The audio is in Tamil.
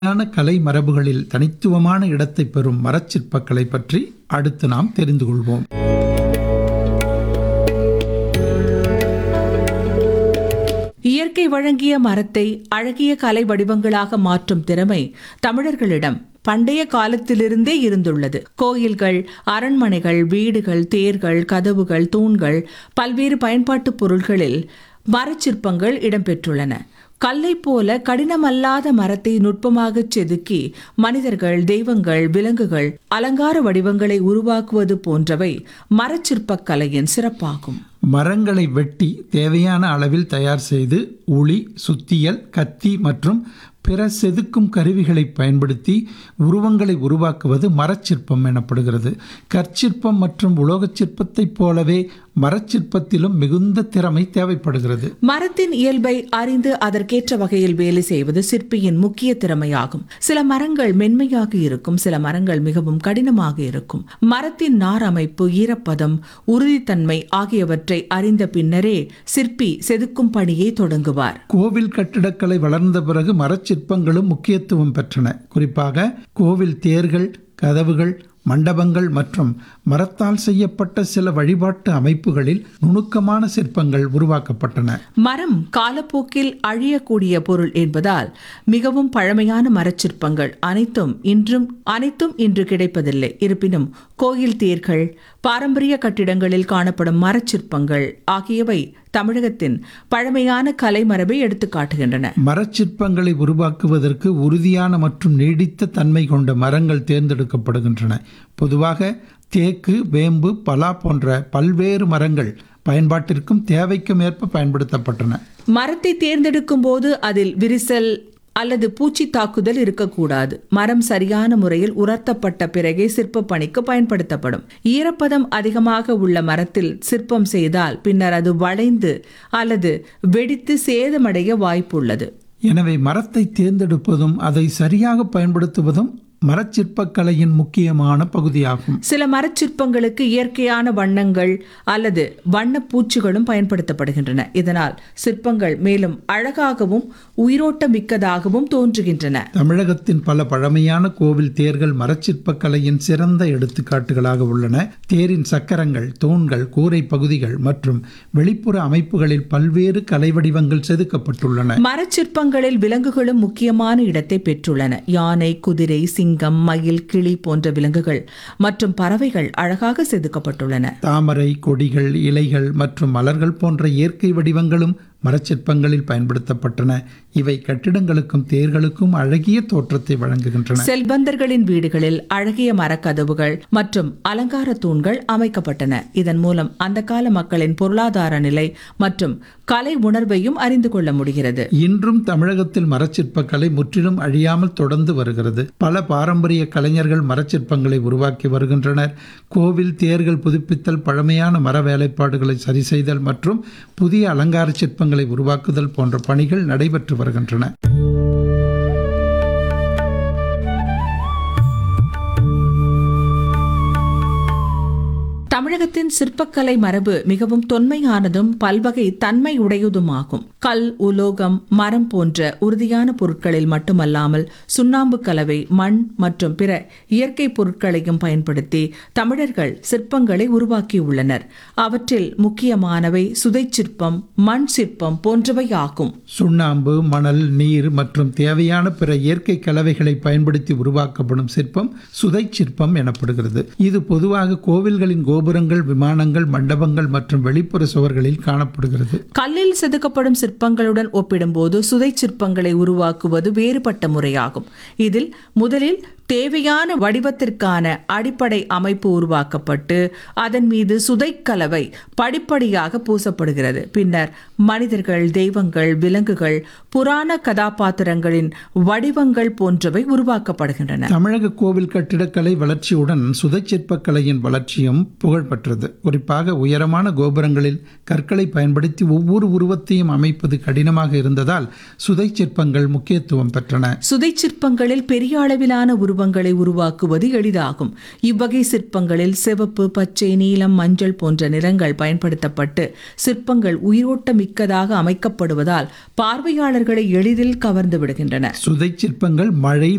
யான கலை மரபுகளில் தனித்துவமான இடத்தை பெறும் மரச்சிற்பக்கலை பற்றி அடுத்து நாம் தெரிந்து கொள்வோம் இயற்கை வழங்கிய மரத்தை அழகிய கலை வடிவங்களாக மாற்றும் திறமை தமிழர்களிடம் பண்டைய காலத்திலிருந்தே இருந்துள்ளது கோயில்கள் அரண்மனைகள் வீடுகள் தேர்கள் கதவுகள் தூண்கள் பல்வேறு பயன்பாட்டுப் பொருள்களில் மரச்சிற்பங்கள் இடம்பெற்றுள்ளன கல்லை போல கடினமல்லாத மரத்தை நுட்பமாகச் செதுக்கி மனிதர்கள் தெய்வங்கள் விலங்குகள் அலங்கார வடிவங்களை உருவாக்குவது போன்றவை மரச்சிற்பக் கலையின் சிறப்பாகும் மரங்களை வெட்டி தேவையான அளவில் தயார் செய்து உளி சுத்தியல் கத்தி மற்றும் பிற செதுக்கும் கருவிகளை பயன்படுத்தி உருவங்களை உருவாக்குவது மரச்சிற்பம் எனப்படுகிறது கற்சிற்பம் மற்றும் உலோகச் சிற்பத்தைப் போலவே மரச்சிற்பத்திலும் மிகுந்த திறமை தேவைப்படுகிறது மரத்தின் இயல்பை அறிந்து அதற்கேற்ற வகையில் வேலை செய்வது சிற்பியின் முக்கிய திறமையாகும் சில மரங்கள் மென்மையாக இருக்கும் சில மரங்கள் மிகவும் கடினமாக இருக்கும் மரத்தின் நார் அமைப்பு ஈரப்பதம் உறுதித்தன்மை ஆகியவற்றை அறிந்த பின்னரே சிற்பி செதுக்கும் பணியை தொடங்குவார் கோவில் கட்டிடக்கலை வளர்ந்த பிறகு மரச்சிற்பங்களும் முக்கியத்துவம் பெற்றன குறிப்பாக கோவில் தேர்கள் கதவுகள் மண்டபங்கள் மற்றும் மரத்தால் செய்யப்பட்ட சில வழிபாட்டு அமைப்புகளில் நுணுக்கமான சிற்பங்கள் உருவாக்கப்பட்டன மரம் காலப்போக்கில் அழியக்கூடிய பொருள் என்பதால் மிகவும் பழமையான மரச்சிற்பங்கள் அனைத்தும் இன்றும் அனைத்தும் இன்று கிடைப்பதில்லை இருப்பினும் கோயில் தேர்கள் பாரம்பரிய கட்டிடங்களில் காணப்படும் மரச்சிற்பங்கள் ஆகியவை தமிழகத்தின் பழமையான கலை மரபை எடுத்துக் காட்டுகின்றன மரச்சிற்பங்களை உருவாக்குவதற்கு உறுதியான மற்றும் நீடித்த தன்மை கொண்ட மரங்கள் தேர்ந்தெடுக்கப்படுகின்றன பொதுவாக தேக்கு வேம்பு பலா போன்ற பல்வேறு மரங்கள் பயன்பாட்டிற்கும் தேவைக்கும் ஏற்ப பயன்படுத்தப்பட்டன மரத்தை தேர்ந்தெடுக்கும் போது அதில் விரிசல் அல்லது பூச்சி தாக்குதல் இருக்கக்கூடாது மரம் சரியான முறையில் உலர்த்தப்பட்ட பிறகே சிற்ப பணிக்கு பயன்படுத்தப்படும் ஈரப்பதம் அதிகமாக உள்ள மரத்தில் சிற்பம் செய்தால் பின்னர் அது வளைந்து அல்லது வெடித்து சேதமடைய வாய்ப்புள்ளது எனவே மரத்தை தேர்ந்தெடுப்பதும் அதை சரியாக பயன்படுத்துவதும் மரச்சிற்பக்கலையின் முக்கியமான பகுதியாகும் சில மரச்சிற்பங்களுக்கு இயற்கையான வண்ணங்கள் அல்லது வண்ணப் பூச்சுகளும் பயன்படுத்தப்படுகின்றன இதனால் சிற்பங்கள் மேலும் அழகாகவும் உயிரோட்டமிக்கதாகவும் தோன்றுகின்றன தமிழகத்தின் பல பழமையான கோவில் தேர்கள் மரச்சிற்பக்கலையின் சிறந்த எடுத்துக்காட்டுகளாக உள்ளன தேரின் சக்கரங்கள் தூண்கள் கூரை பகுதிகள் மற்றும் வெளிப்புற அமைப்புகளில் பல்வேறு கலை வடிவங்கள் செதுக்கப்பட்டுள்ளன மரச்சிற்பங்களில் விலங்குகளும் முக்கியமான இடத்தை பெற்றுள்ளன யானை குதிரை சிங்கம் மயில் கிளி போன்ற விலங்குகள் மற்றும் பறவைகள் அழகாக செதுக்கப்பட்டுள்ளன தாமரை கொடிகள் இலைகள் மற்றும் மலர்கள் போன்ற இயற்கை வடிவங்களும் மரச்சிற்பங்களில் பயன்படுத்தப்பட்டன இவை கட்டிடங்களுக்கும் தேர்களுக்கும் அழகிய தோற்றத்தை வழங்குகின்றன செல்வந்தர்களின் வீடுகளில் அழகிய மரக்கதவுகள் மற்றும் அலங்கார தூண்கள் அமைக்கப்பட்டன இதன் மூலம் அந்த கால மக்களின் பொருளாதார நிலை மற்றும் கலை உணர்வையும் அறிந்து கொள்ள முடிகிறது இன்றும் தமிழகத்தில் மரச்சிற்பக்கலை முற்றிலும் அழியாமல் தொடர்ந்து வருகிறது பல பாரம்பரிய கலைஞர்கள் மரச்சிற்பங்களை உருவாக்கி வருகின்றனர் கோவில் தேர்கள் புதுப்பித்தல் பழமையான மர வேலைப்பாடுகளை சரி செய்தல் மற்றும் புதிய அலங்கார சிற்பங்களை உருவாக்குதல் போன்ற பணிகள் நடைபெற்று வருகின்றன தமிழகத்தின் சிற்பக்கலை மரபு மிகவும் தொன்மையானதும் பல்வகை தன்மை உடையதுமாகும் கல் உலோகம் மரம் போன்ற உறுதியான பொருட்களில் மட்டுமல்லாமல் சுண்ணாம்பு கலவை மண் மற்றும் பிற இயற்கை பொருட்களையும் பயன்படுத்தி தமிழர்கள் சிற்பங்களை உருவாக்கியுள்ளனர் அவற்றில் முக்கியமானவை சுதை சிற்பம் மண் சிற்பம் போன்றவை ஆகும் சுண்ணாம்பு மணல் நீர் மற்றும் தேவையான பிற இயற்கை கலவைகளை பயன்படுத்தி உருவாக்கப்படும் சிற்பம் சுதை சிற்பம் எனப்படுகிறது இது பொதுவாக கோவில்களின் கோபுரங்கள் விமானங்கள் மண்டபங்கள் மற்றும் வெளிப்புற சுவர்களில் காணப்படுகிறது கல்லில் செதுக்கப்படும் சிற்பங்களுடன் ஒப்பிடும்போது சுதை சிற்பங்களை உருவாக்குவது வேறுபட்ட முறையாகும் இதில் முதலில் தேவையான வடிவத்திற்கான அடிப்படை அமைப்பு உருவாக்கப்பட்டு அதன் மீது சுதைக்கலவை படிப்படியாக பூசப்படுகிறது பின்னர் மனிதர்கள் தெய்வங்கள் விலங்குகள் புராண கதாபாத்திரங்களின் வடிவங்கள் போன்றவை உருவாக்கப்படுகின்றன தமிழக கோவில் கட்டிடக்கலை வளர்ச்சியுடன் சுதை சிற்பக்கலையின் வளர்ச்சியும் புகழ்பெற்றது குறிப்பாக உயரமான கோபுரங்களில் கற்களை பயன்படுத்தி ஒவ்வொரு உருவத்தையும் அமைப்பது கடினமாக இருந்ததால் சுதை சிற்பங்கள் முக்கியத்துவம் பெற்றன சுதை சிற்பங்களில் பெரிய அளவிலான உருவங்களை உருவாக்குவது எளிதாகும் இவ்வகை சிற்பங்களில் சிவப்பு பச்சை நீலம் மஞ்சள் போன்ற நிறங்கள் பயன்படுத்தப்பட்டு சிற்பங்கள் உயிரோட்டமிக்கதாக அமைக்கப்படுவதால் பார்வையாளர்களை எளிதில் கவர்ந்து விடுகின்றன சுதை சிற்பங்கள் மழை